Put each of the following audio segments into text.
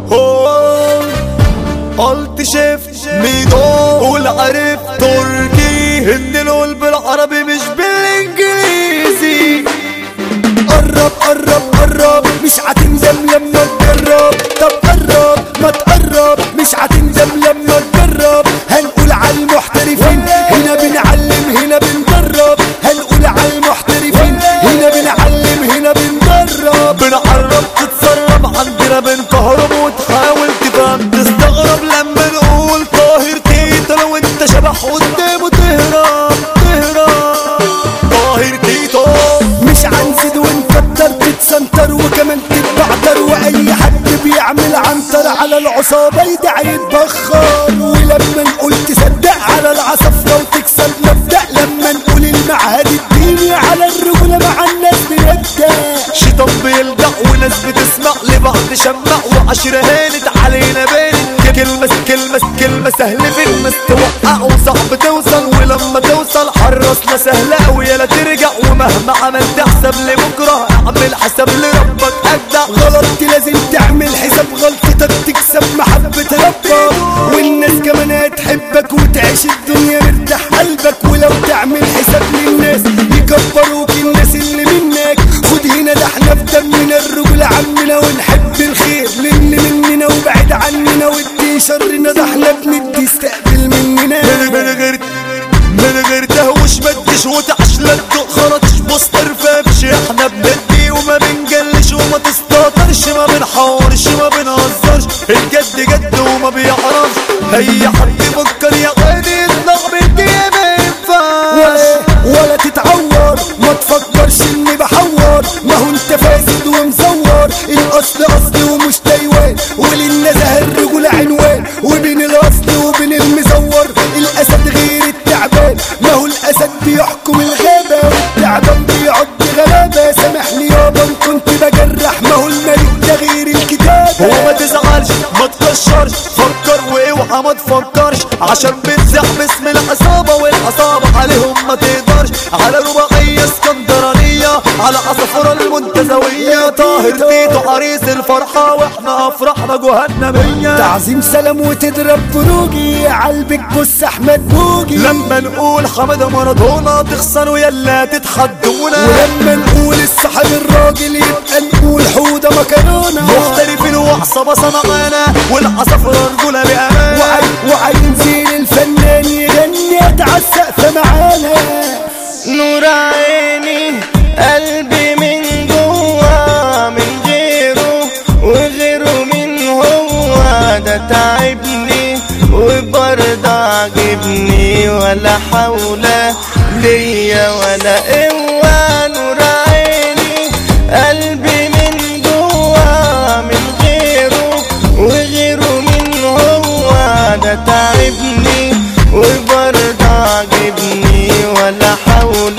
هو قلت شفت ميدو قول عرف تركي هند نقول بالعربي مش بالانجليزي قرب قرب قرب مش هتندم لما تجرب طب قرب ما تقرب مش هتندم لما تجرب هنقول على المحترفين هنا بنعلم هنا بندرب هنقول على المحترفين هنا بنعلم هنا بندرب بنعرب تتسرب عندنا بنكهرب وتحاول تفهم تستغرب لما نقول طاهر تيتا لو انت شبح قدامه تهرب تهرب طاهر تيتو مش عنزد ونكتر تتسنتر وكمان تتبعتر واي حد بيعمل عنتر على العصابة يدعي يتبخر ولما نقول تصدق على العصفرة وتكسب مبدأ لما نقول المعهد الديني على الرجولة مع الناس بيبدأ شيطان بيلدع وناس بتسمع لبعض شمع وعشرة هانت علينا بانت كلمة كلمة كلمة سهل في الناس توقع وصعب توصل ولما توصل حرصنا سهلة أوي يلا ترجع ومهما عملت حساب لبكرة اعمل حساب لربك أجدع غلطت لازم تعمل حساب غلطتك تكسب محبة ربك والناس كمان هتحبك وتعيش الدنيا مرتاح قلبك ولو تعمل حساب للناس يكبروك الناس اللي منك خد هنا ده احنا في دمنا الرجولة عمنا ونحب الخير للي مننا وبعد عننا ودي شرنا ده احنا بندي استقبل مننا من من غير من غير تهوش ما تجيش وتعش لا تدق خرطش بوسط رفافش احنا بندي وما بنجلش وما تستهترش ما بنحورش ما بنهزرش الجد جد وما بيعرفش اي حد يفكر يا غادي يطلع بالدنيا ما ينفعش ولا, ولا تتعور ما تفكرش اني بحور ما هو انت فاسد ومزور الاصل اصل ومش تايوان وللنزه الرجولة عنوان وبين الاصل وبين المزور الاسد غير التعبان ما هو الاسد بيحكم الغابة والتعبان بيعد غلابة سامحني يابا ان كنت بجرح ما هو الملك ده غير الكتابة وما تزعلش ما تكشرش فكر واوعى ما تفكرش عشان بتزح باسم العصابة والعصابة عليهم ما تقدرش على رباعية اسكندرانية على عصفورة المنتزوية طاهر تيتو عريس الفرحة واحنا افراحنا جهنمية تعظيم سلام وتضرب فروجي عالبك بص احمد بوجي لما نقول حمادة مارادونا تخسروا يلا تتحدونا ولما نقول الصاحب الراجل يبقى نقول حودة مكرونة مختلفين وعصابة معانا والعصفورة رجولة بأمان وعي وعين زين الفنان يغني اتعسق معانا نور عيني قلبي من جوا من غيره وغيره من هو ده تعبني وبرضه عجبني ولا حول ليا ولا قوة نور عيني قلبي من جوا من غيره وغيره من هو ده تعبني وبرضه عجبني ولا حول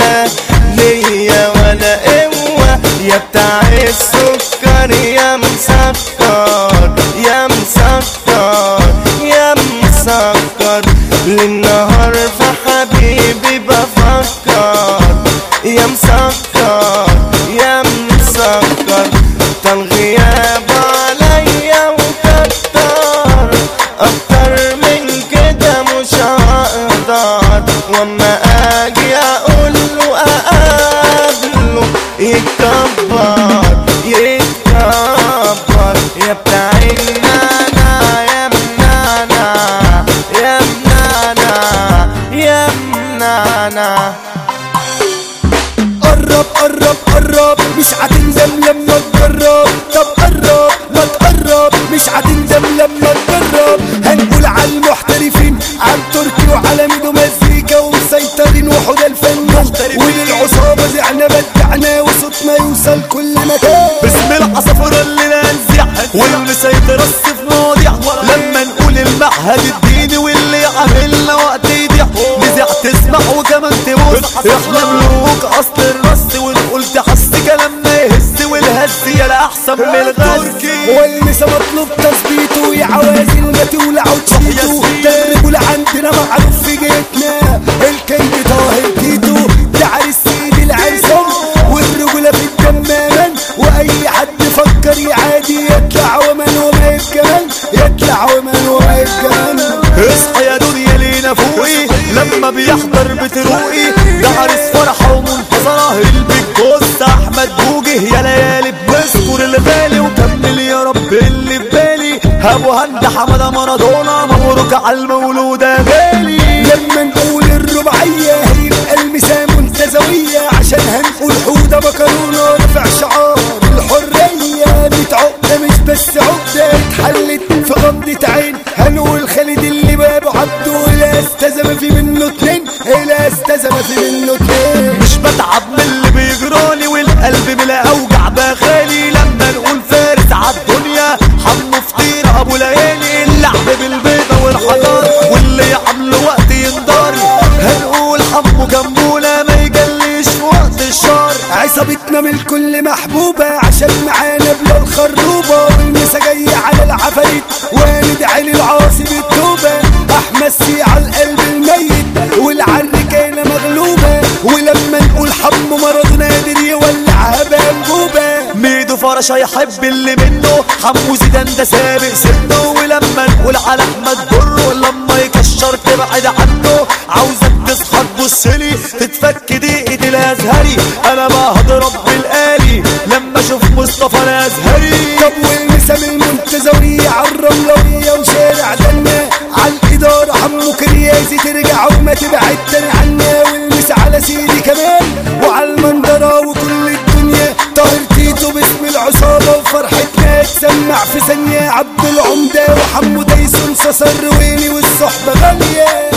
ليا ولا قوة يا بتاع السكر يا مسكر يا مسكر يا مسكر للنهار في حبيبي بفكر يا مسكر يا مسكر طال غياب عليا وكتر اكتر من كده مش هقدر واما اجي اقول له اقابله يتكبر يتكبر يا بتاع النانا يا منانا يا منانا يا منانا قرب قرب قرب مش هتندم لما تجرب طب قرب ما تقرب مش هتندم لما تجرب هنقول على المحترفين على تركي وعلى ميدو مزيكا ومسيطرين وحدى الفنان وللعصابة زعنا بدعنا وصوتنا يوصل كل مكان باسم العصفورة اللي ننزع واللي سيترص في مواضيع لما نقول المعهد الديني واللي عاملنا وقت يضيع نزع تسمع وكمان تبص احنا ملوك اصل الرص ونقول تحس كلامنا يهز والهز يلا احسن من الغز والمسا مطلوب تظبيطه يا عوازل ما تولع وتشيتو ده الرجولة عندنا معروف في جيتنا الكينج طاهر تيتو ده عريس سيد العرسان والرجولة في الدم امان واي حد فكر يعادي يطلع ومن وما يبكمان بيحضر بتروقي ده عريس فرحة ومنتظرة البيج بوس احمد بوجه يا ليالي بنذكر الغالي وكمل يا رب اللي في بالي ابو هند حمادة مارادونا مبروك على المولود يا غالي لما نقول الرباعية هيبقى المسا منتزوية عشان هنقول حودة مكرونة رفع شعار الحرية ميت عقدة مش بس عقدة اتحلت في غمضة عين هنقول خالد اللي بابه عبده لا استزم في منه اتنين لا استزم في منه اتنين مش بتعب من اللي بيجرالي والقلب بلا اوجع بخالي لما نقول فارس عالدنيا حمو فطير ابو ليالي اللعب بالبيضة والحجار واللي يعمل وقت ينضاري هنقول حمو جنبونا ما يجليش في وقت الشر عصابتنا من الكل محبوبة عشان معانا بلا الخروبة والمسا جاية على العفاريت وندعي للعاصي بالتوبة أحمد سي على القلب الميت والعركانة مغلوبة ولما نقول حمو مرض نادر يولعها بأنبوبة ميدو فرش هيحب اللي منه حمو زيدان ده سابق سنه ولما نقول على احمد بره لما يكشر تبعد عنه عاوزك تصحى تبصلي تتفك دقيقة الازهري انا بقى هضرب بالآلي لما اشوف مصطفى الازهري طب والمسا من المنتزوية عالرملوية وشارع دنا عالإدارة حمو كريازي ترجع وما تبعد تاني عنا والمسا على سيدي كمان وعالمندرة وكل الدنيا طاهر تيتو باسم العصابة وفرحتنا تسمع في ثانية عبد العمدة وحمو دايسون صصر ويني والصحبة غالية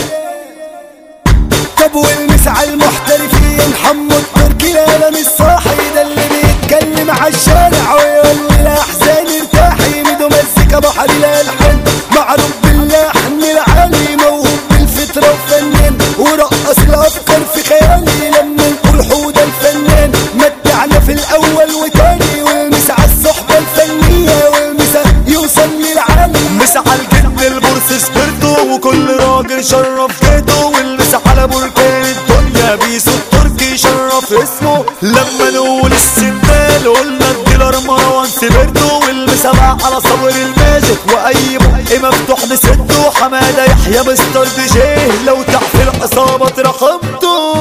طب والمس على المحترفين حمو التركي لا مش صاحي ده اللي بيتكلم على الشارع ويقول لي الاحزان ارتاحي ميدو مزيكا بحر الالحان معروف باللحن العالي موهوب بالفطره وفنان ورقص الافكار في خيالي لما نقول حوده الفنان متعنا في الاول وتاني والمس على الصحبه الفنيه والمس يوصل للعالي مسح الجن البورس سبرتو وكل راجل شرف جيته والمسح على بركان الدنيا بيسو التركي شرف اسمه لما نقول السندال قلنا الديلر مروان سبرتو والمسح بقى على صبر الماجيك واي بق مفتوح نسده حماده يحيى مستر دي جيه لو تحت العصابه رقمته